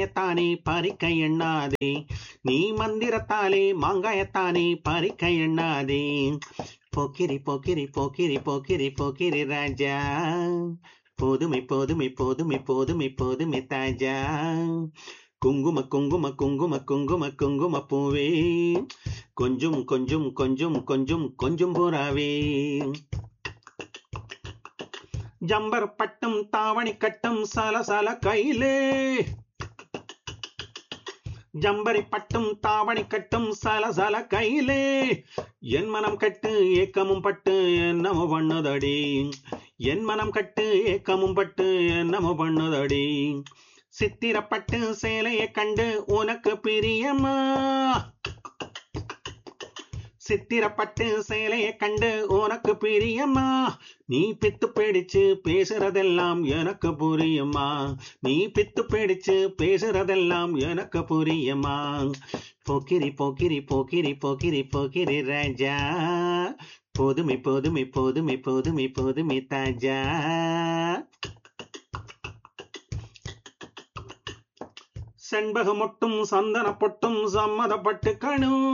தானே பறிக்க எண்ணாதே நீ மந்திரத்தாலே மாங்காயத்தானே பறிக்க எண்ணாதே போக்கிரி போக்கிரி போக்கிரி போக்கிரி போக்கிரி ராஜா போதுமை போதுமை போதுமை போதுமை போதுமை தாஜா குங்கும குங்கும குங்கும குங்கும குங்கும பூவே கொஞ்சம் கொஞ்சம் கொஞ்சம் கொஞ்சம் கொஞ்சம் புறாவே ஜம்பர் பட்டம் தாவணி கட்டம் சல சல கையிலே ஜம்பரி பட்டும் தாவணி கட்டும் சல சல கையிலே என் மனம் கட்டு ஏக்கமும் பட்டு என்னமோ பண்ணுதடி என் மனம் கட்டு ஏக்கமும் பட்டு என்னமோ பண்ணுதடி சித்திரப்பட்டு சேலையை கண்டு உனக்கு பிரியமா சித்திரப்பட்டு சேலையை கண்டு உனக்கு பிரியமா நீ பித்து பிடிச்சு பேசுறதெல்லாம் எனக்கு புரியுமா நீ பித்து பிடிச்சு பேசுறதெல்லாம் எனக்கு புரியுமா போக்கிரி போக்கிரி போக்கிரி போக்கிரி போக்கிரி ராஜா போதுமை போதுமை போதுமை போதுமை போதுமை தாஜா செண்பகமொட்டும் சந்தன பொட்டும் சம்மதப்பட்டு கணும்